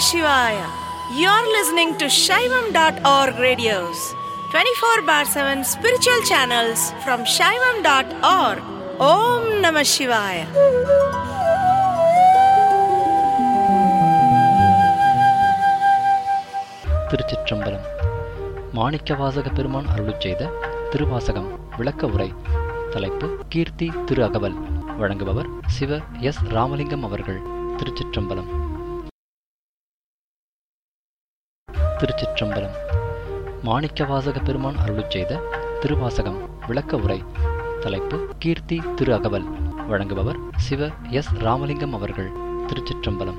Shivaya. You're listening to Shaivam.org radios, 24 bar 7 spiritual channels from Shaivam.org. Om Namah Shivaya. திருச்சிற்றம்பலம் மாணிக்கவாசக பெருமான் அருளிச் செய்த திருவாசகம் விளக்க உரை தலைப்பு கீர்த்தி திரு அகவல் வழங்குபவர் சிவ எஸ் ராமலிங்கம் அவர்கள் திருச்சிற்றம்பலம் திருச்சிற்றம்பலம் மாணிக்கவாசக பெருமான் அருளிச் செய்த திருவாசகம் விளக்க உரை தலைப்பு கீர்த்தி திரு அகவல் வழங்குபவர் சிவ எஸ் ராமலிங்கம் அவர்கள் திருச்சிற்றம்பலம்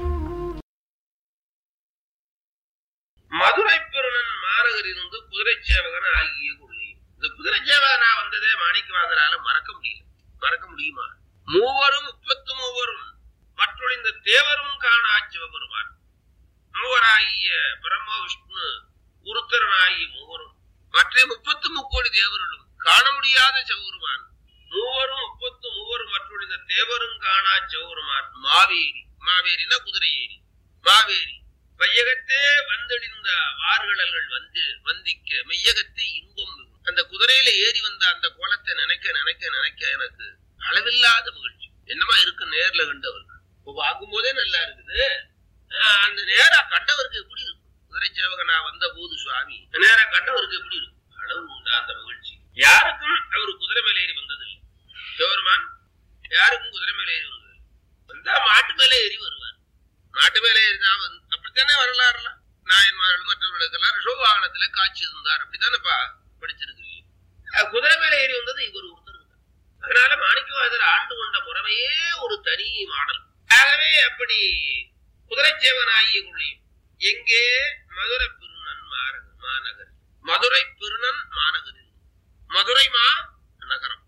மதுரை பெருணன் மாநகரிலிருந்து குதிரை சேவகன் ஆகிய கொள்ளை இந்த குதிரை சேவகனா வந்ததே மாணிக்கவாசனால மறக்க முடியல மறக்க முடியுமா மூவரும் முப்பத்து மூவரும் மற்றும் இந்த தேவரும் காணா சிவபெருமான் மூவராகிய பிரம்ம விஷ்ணு உருத்தரனாகிய மூவரும் மற்ற முப்பத்து முக்கோடி தேவர்களும் காண முடியாத சிவபெருமான் மூவரும் முப்பத்து மூவரும் மற்றும் இந்த தேவரும் காணா சிவபெருமான் மாவேரி மாவேரினா குதிரை ஏரி மாவேரி வையகத்தே வந்தெழிந்த வார்கடல்கள் வந்து வந்திக்க மெய்யகத்தே இன்பம் மிகும். அந்த குதிரையில ஏறி வந்த அந்த கோலத்தை நினைக்க நினைக்க நினைக்க எனக்கு அளவில்லாத மகிழ்ச்சி என்னமா இருக்கு நேர்ல கண்டவருக்கு இப்ப பார்க்கும் போதே நல்லா இருக்குது ஆஹ் அந்த நேரா கண்டவருக்கு எப்படி இருக்கும் குதிரை சேவகனா வந்த போது சுவாமி நேரா கண்டவருக்கு எப்படி இருக்கும் அளவு உண்டா அந்த மகிழ்ச்சி யாருக்கும் அவர் குதிரை மேல ஏறி வந்ததில்லை சிவருமான் யாருக்கும் குதிரை மேல ஏறி வந்ததில்லை வந்தா மாட்டு மேல ஏறி வருவார் நாட்டு மேலே இருந்தா வந்து அப்படித்தானே வரலாறுலாம் நாயன்மார்கள் மற்றவர்களுக்கெல்லாம் ரிஷோவாகனத்துல காட்சி இருந்தார் அப்படித்தானேப்பா படிச்சிருக்கிறீங்க அஹ் குதிரை மேலே ஏறி வந்தது இவர் ஒருத்தர் தான். அதனால மாணிக்கவாசர் ஆண்டு கொண்ட முறைமையே ஒரு தனி மாடல் ஆகவே அப்படி குதிரை சேவனாகிய கொள்ளையும் எங்கே மதுரை பெருநன் மாநகர் மாநகர் மதுரை பெருநன் மாநகரில் மதுரை மா நகரம்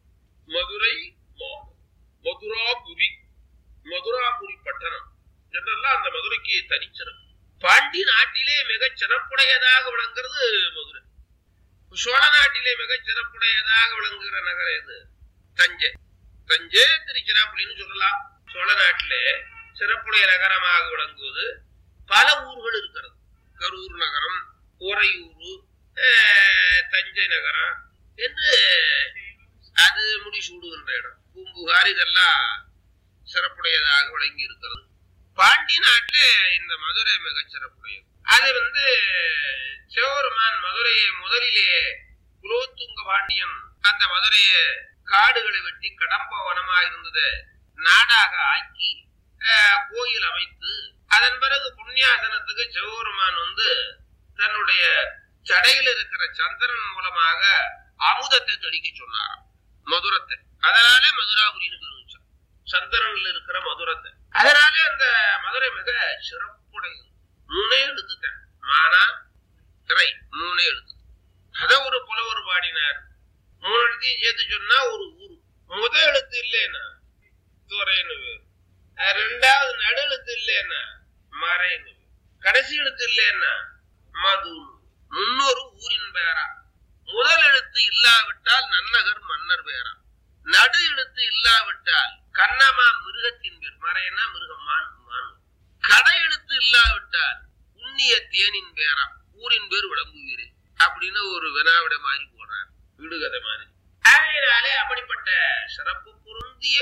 மதுரை மாநகர். மதுராபுரி மதுராபுரி பட்டணம் என்றெல்லாம் அந்த மதுரைக்கு தனிச்சிறப்பு பாண்டி நாட்டிலே மிகச் சிறப்புடையதாக விளங்குறது மதுரை சோழ நாட்டிலே மிகச் சிறப்புடையதாக விளங்குகிற நகரம் எது தஞ்சை தஞ்சை திருச்சிராப்பள்ளின்னு சொல்லலாம் சோழ நாட்டிலே சிறப்புடைய நகரமாக விளங்குவது பல ஊர்கள் இருக்கிறது கரூர் நகரம் உறையூர் அஹ், தஞ்சை நகரம் என்று அது முடிசூடுகின்ற இடம் பூம்புகார் இதெல்லாம் சிறப்புடையதாக விளங்கி இருக்கிறது பாண்டி நாட்டிலே இந்த மதுரை மிகச் சிறப்புடையது அது வந்து சிவபெருமான் மதுரையை முதலிலே குலோத்துங்க பாண்டியன் அந்த மதுரையை காடுகளை வெட்டி கடம்ப வனமா இருந்தது நாடாக ஆக்கி அஹ், கோயில் அமைத்து அதன் பிறகு புண்ணியாசனத்துக்கு சிவபெருமான் வந்து தன்னுடைய சடையில் இருக்கிற சந்திரன் மூலமாக அமுதத்தை தெளிக்க சொன்னாராம் மதுரத்தை அதனாலே மதுராபுரின்னு பேர் வச்சான் சந்திரன்ல இருக்கிற மதுரத்தை அதனாலே அந்த மதுரை மிக சிறப்புடையது மூணே எழுத்துட்டேன் மானா திரை மூணே எழுத்து அத ஒரு புலவர் பாடினார் மூணு எழுத்தையும் சேர்த்து சொன்னா ஒரு ஊரு முத எழுத்து இல்லைன்னா துறைன்னு பேரு அஹ் ரெண்டாவது நடு எழுத்து இல்லைன்னா மறைன்னு பேரு. கடைசி எழுத்து இல்லைன்னா மது முன்னொரு ஊரின் பெயரா முதல் எழுத்து இல்லாவிட்டால் நன்னகர் மன்னர் பெயரா நடு எழுத்து இல்லாவிட்டால் கண்ணமா மிருகத்தின் பேர் மறையனா மிருகம் மான் மான் கடை எழுத்து இல்லாவிட்டால் உண்ணிய தேனின் பேரா ஊரின் பேர் விளம்புவீரே அப்படின்னு ஒரு வினாவிட மாதிரி போடுறார் விடுகதை மாதிரி ஆகையினாலே அப்படிப்பட்ட சிறப்பு பொருந்திய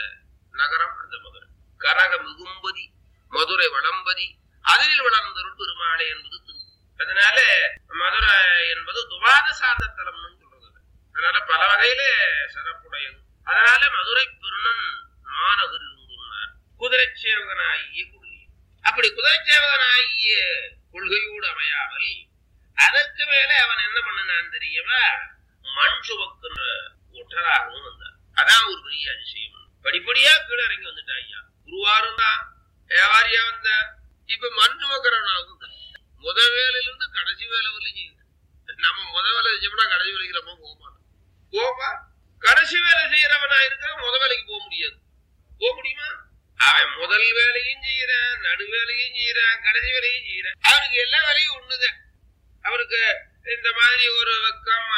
நகரம் அந்த மதுரை கனக மிகும்பதி மதுரை வளம்பதி அதில் வளர்ந்தருள் பெருமாளை என்பது திரு அதனால மதுரை என்பது துவாத சார்ந்த தலம்னு சொல்றது அதனால பல வகையில சிறப்புடையது அதனால மதுரை பெருணன் மாநகர் இருந்துள்ளார் குதிரை சேவகனாகிய கொள்கை அப்படி குதிரை சேவகனாகிய கொள்கையோடு அமையாமல் அதற்கு மேலே அவன் என்ன பண்ணனான் தெரியுமா மண் சுமக்கின்ற ஒற்றராகவும் வந்தான் அதான் ஒரு பெரிய அதிசயம் படிப்படியா கீழே இறங்கி வந்துட்டா ஐயா குருவாரும் தான் வியாபாரியா வந்த இப்ப மண் சுமக்கிறவனாகவும் வந்தான். முத வேலையில இருந்து கடைசி வேலை வரலையும் செய்யுது நம்ம முத வேலை செஞ்சோம்னா கடைசி வேலைக்கு நம்ம போக மாட்டோம் போமா கடைசி வேலை செய்யறவனா இருக்கிற முத வேலைக்கு போக முடியாது போக முடியுமா அவன் முதல் வேலையும் செய்யறான் நடு வேலையும் செய்யறான் கடைசி வேலையும் செய்யறான் அவனுக்கு எல்லா வேலையும் ஒண்ணுதான் அவருக்கு இந்த மாதிரி ஒரு வெக்கம்